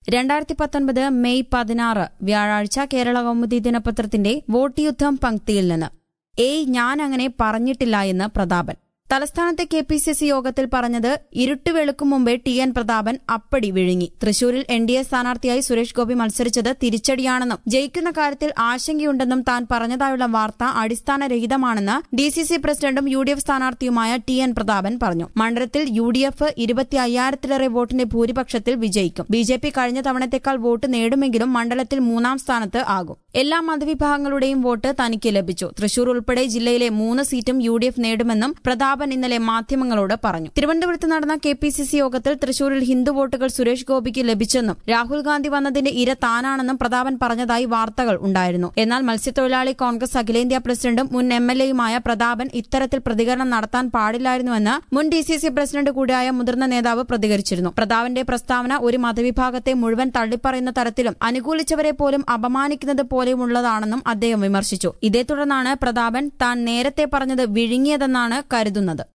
രണ്ടായിരത്തി പത്തൊൻപത് മെയ് പതിനാറ് വ്യാഴാഴ്ച കേരള കൗമുദി ദിനപത്രത്തിന്റെ വോട്ട് യുദ്ധം പങ്ക്തിയിൽ നിന്ന് ഏയ് ഞാൻ അങ്ങനെ പറഞ്ഞിട്ടില്ല എന്ന് പ്രതാപൻ തലസ്ഥാനത്തെ കെ പി സി സി യോഗത്തിൽ പറഞ്ഞത് ഇരുട്ട് വെളുക്കും മുമ്പേ ടി എൻ പ്രതാപൻ അപ്പടി വിഴുങ്ങി തൃശൂരിൽ എൻ ഡി എ സ്ഥാനാർത്ഥിയായി സുരേഷ് ഗോപി മത്സരിച്ചത് തിരിച്ചടിയാണെന്നും ജയിക്കുന്ന കാര്യത്തിൽ ആശങ്കയുണ്ടെന്നും താൻ പറഞ്ഞതായുള്ള വാർത്ത അടിസ്ഥാനരഹിതമാണെന്ന് ഡി സി സി പ്രസിഡന്റും യു ഡി എഫ് സ്ഥാനാർത്ഥിയുമായ ടി എൻ പ്രതാപൻ പറഞ്ഞു മണ്ഡലത്തിൽ യു ഡി എഫ് ഇരുപത്തി അയ്യായിരത്തിലേറെ വോട്ടിന്റെ ഭൂരിപക്ഷത്തിൽ വിജയിക്കും ബി ജെ പി കഴിഞ്ഞ തവണത്തേക്കാൾ വോട്ട് നേടുമെങ്കിലും മണ്ഡലത്തിൽ മൂന്നാം സ്ഥാനത്ത് ആകും എല്ലാ മതവിഭാഗങ്ങളുടെയും വോട്ട് തനിക്ക് ലഭിച്ചു തൃശൂർ ഉൾപ്പെടെ ജില്ലയിലെ മൂന്ന് സീറ്റും യു ഡി എഫ് നേടുമെന്നും പ്രതാപൻ ഇന്നലെ മാധ്യമങ്ങളോട് പറഞ്ഞു തിരുവനന്തപുരത്ത് നടന്ന കെ പി സി സി യോഗത്തിൽ തൃശൂരിൽ ഹിന്ദു വോട്ടുകൾ സുരേഷ് ഗോപിക്ക് ലഭിച്ചെന്നും രാഹുൽ ഗാന്ധി വന്നതിന്റെ ഇര താനാണെന്നും പ്രതാപൻ പറഞ്ഞതായി വാർത്തകൾ ഉണ്ടായിരുന്നു എന്നാൽ മത്സ്യത്തൊഴിലാളി കോൺഗ്രസ് അഖിലേന്ത്യാ പ്രസിഡന്റും മുൻ എം എൽ എയുമായ പ്രതാപൻ ഇത്തരത്തിൽ പ്രതികരണം നടത്താൻ പാടില്ലായിരുന്നുവെന്ന് മുൻ ഡി സി സി പ്രസിഡന്റ് കൂടിയായ മുതിർന്ന നേതാവ് പ്രതികരിച്ചിരുന്നു പ്രതാപന്റെ പ്രസ്താവന ഒരു മതവിഭാഗത്തെ മുഴുവൻ തള്ളിപ്പറയുന്ന തരത്തിലും അനുകൂലിച്ചവരെ പോലും അപമാനിക്കുന്നത് പോലെയുമുള്ളതാണെന്നും അദ്ദേഹം വിമർശിച്ചു ഇതേ തുടർന്നാണ് പ്രതാപൻ താൻ നേരത്തെ പറഞ്ഞത് വിഴുങ്ങിയതെന്നാണ് കരുതുന്നത്